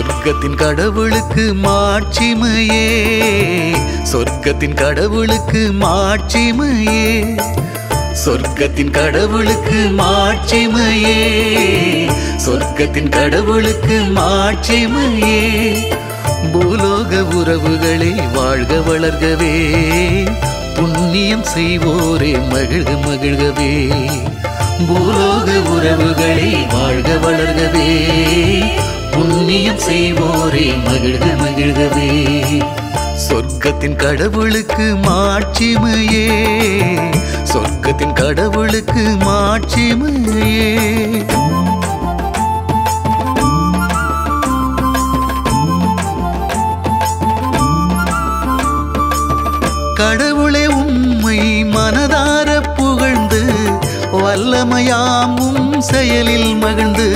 சொர்க்கத்தின் கடவுளுக்கு மாட்சிமையே சொர்க்கத்தின் கடவுளுக்கு மாட்சிமையே சொர்க்கத்தின் கடவுளுக்கு மாட்சிமையே சொர்க்கத்தின் கடவுளுக்கு மாட்சிமையே பூலோக உறவுகளே வாழ்க வளர்கவே புண்ணியம் செய்வோரே மகிழ்க மகிழ்கவே பூலோக உறவுகளே வாழ்க வளர்கவே புண்ணியம் செய்வோரே மகிழ்க மகிழ்கவே சொர்க்கத்தின் கடவுளுக்கு மாட்சிமையே சொர்க்கத்தின் கடவுளுக்கு மாட்சிமையே கடவுளே உம்மை மனதார புகழ்ந்து வல்லமையாமும் செயலில் மகிழ்ந்து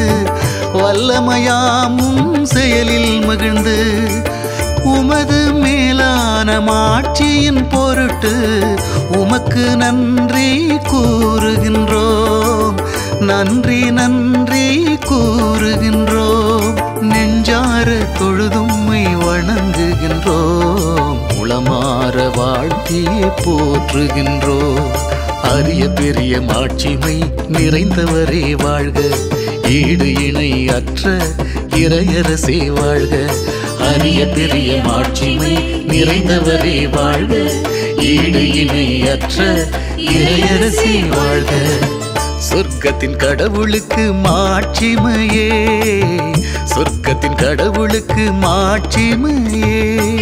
வல்லமையாமும் செயலில் மகிழ்ந்து உமது மேலான மாட்சியின் பொருட்டு உமக்கு நன்றி கூறுகின்றோம் நன்றி நன்றி கூறுகின்றோம் நெஞ்சார தொழுதும்மை வணங்குகின்றோம் உளமாற வாழ்த்தியே போற்றுகின்றோம் அரிய பெரிய மாட்சிமை நிறைந்தவரே வாழ்க ஈடு இணை அற்ற இறையரசே வாழ்க அரிய பெரிய மாட்சிமை நிறைந்தவரே வாழ்க ஈடு இணை அற்ற இறையரசே வாழ்க சொர்க்கத்தின் கடவுளுக்கு மாட்சிமையே சொர்க்கத்தின் கடவுளுக்கு மாட்சிமையே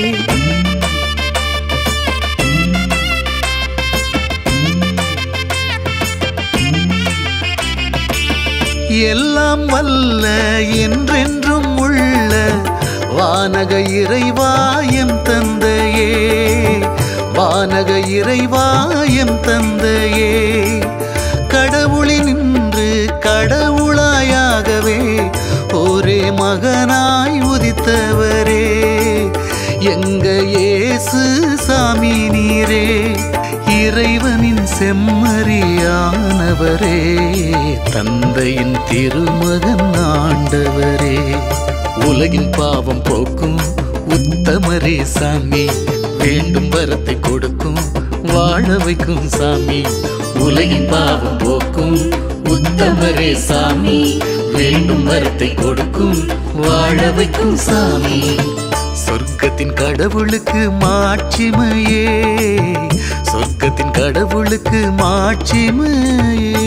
எல்லாம் வல்ல என்றென்றும் உள்ள வானக இறைவாயம் தந்தையே வானக இறைவாயம் தந்தையே கடவுளினின்று கடவுளாயாகவே ஒரே மகனாய் உதித்தவரே எங்க இயேசு சாமி நீரே இறைவனின் செம்மறியானவரே தந்தையின் திருமகன் ஆண்டவரே உலகின் பாவம் போக்கும் உத்தமரே சாமி வேண்டும் வரத்தை கொடுக்கும் வாழ வைக்கும் சாமி உலகின் பாவம் போக்கும் உத்தமரே சாமி வேண்டும் வரத்தை கொடுக்கும் வாழ வைக்கும் சாமி சொர்க்கத்தின் கடவுளுக்கு மாட்சிமையே சொர்க்கத்தின் கடவுளுக்கு மாட்சிமையே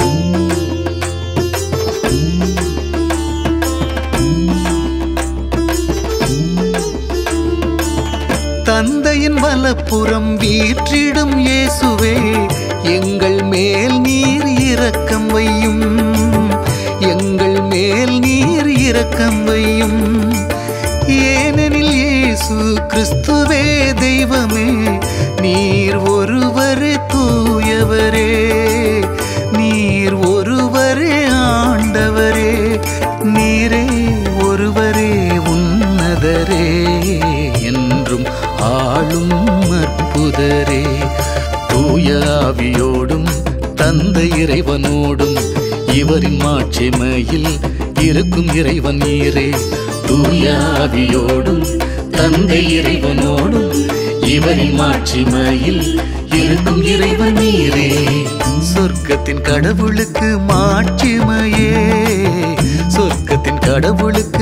தந்தையின் வலப்புறம் வீற்றிடும் இயேசுவே எங்கள் மேல் நீர் இரக்கம் வையும் எங்கள் மேல் நீர் இரக்கம் வையும் ஏனெனில் இயேசு கிறிஸ்துவே தெய்வமே நீர் ஒருவரே தூயவரே நீர் ஒருவரே ஆண்டவரே நீரே ஒருவரே உன்னதரே என்றும் ஆளும் அற்புதரே தூய ஆவியோடும் தந்தை இறைவனோடும் இவரின் மாட்சிமையில் இருக்கும் இறைவன் நீரே தூய ஆவியோடும் தந்தை இறைவனோடும் இவரின் மாட்சிமையில் இருக்கும் இறைவன் நீரே சொர்க்கத்தின் கடவுளுக்கு மாட்சிமையே சொர்க்கத்தின் கடவுளுக்கு